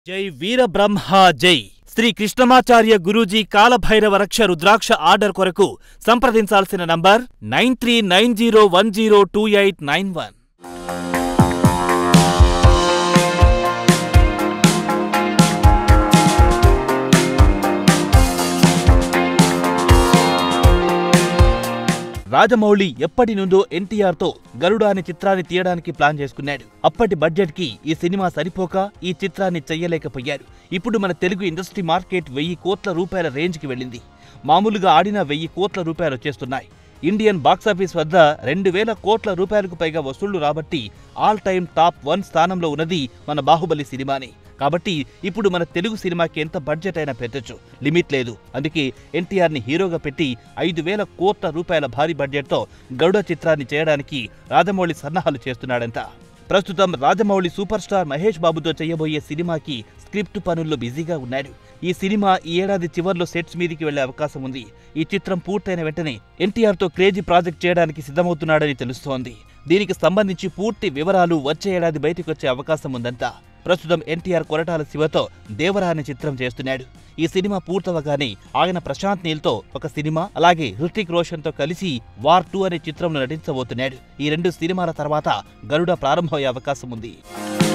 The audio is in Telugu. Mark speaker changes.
Speaker 1: జై వీరబ్రహ్మ జై శ్రీ కృష్ణమాచార్య గురూజీ కాలభైరవ రక్ష రుద్రాక్ష ఆర్డర్ కొరకు సంప్రదించాల్సిన number nine three nine zero one zero two eight nine one Rajamouli ఎప్పటి నుండో ఎన్టీఆర్ తో గరుడ అనే చిత్రాన్ని తీయడానికి ప్లాన్ చేసుకున్నాడు అప్పటి బడ్జెట్ కి ఈ సినిమా సరిపోక ఈ చిత్రాన్ని చెయ్యలేకపోయారు ఇప్పుడు మన తెలుగు ఇండస్ట్రీ మార్కెట్ వెయ్యి కోట్ల రూపాయల రేంజ్ కి వెళ్ళింది మామూలుగా ఆడిన వెయ్యి కోట్ల రూపాయలు వచ్చేస్తున్నాయి ఇండియన్ బాక్సాఫీస్ వద్ద రెండు వేల కోట్ల రూపాయలకు పైగా వసూళ్లు రాబట్టి ఆల్ టైమ్ టాప్ వన్ స్థానంలో ఉన్నది మన బాహుబలి సినిమానే కాబట్టి ఇప్పుడు మన తెలుగు సినిమాకి ఎంత బడ్జెట్ అయినా పెట్టొచ్చు లిమిట్ లేదు అందుకే ఎన్టీఆర్ ని హీరోగా పెట్టి ఐదు వేల కోట్ల రూపాయల భారీ బడ్జెట్తో గరుడ చిత్రాన్ని చేయడానికి రాజమౌళి సన్నాహాలు చేస్తున్నాడంట ప్రస్తుతం రాజమౌళి సూపర్ స్టార్ మహేష్ బాబుతో చేయబోయే సినిమాకి స్క్రిప్ట్ పనుల్లో బిజీగా ఉన్నాడు ఈ సినిమా ఈ ఏడాది చివర్లో సెట్స్ మీదికి వెళ్లే అవకాశం ఉంది ఈ చిత్రం పూర్తయిన వెంటనే ఎన్టీఆర్ తో క్రేజీ ప్రాజెక్ట్ చేయడానికి సిద్ధమవుతున్నాడని తెలుస్తోంది దీనికి సంబంధించి పూర్తి వివరాలు వచ్చే ఏడాది బయటకు వచ్చే అవకాశం ఉందంట ప్రస్తుతం ఎన్టీఆర్ కొరటాల శివతో దేవరా అనే చిత్రం చేస్తున్నాడు ఈ సినిమా పూర్తవగానే ఆయన ప్రశాంత్ నీల్తో ఒక సినిమా అలాగే హృతిక్ రోషన్ తో కలిసి వార్ టూ అనే చిత్రంలో నటించబోతున్నాడు ఈ రెండు సినిమాల తర్వాత గరుడ ప్రారంభమయ్యే అవకాశం ఉంది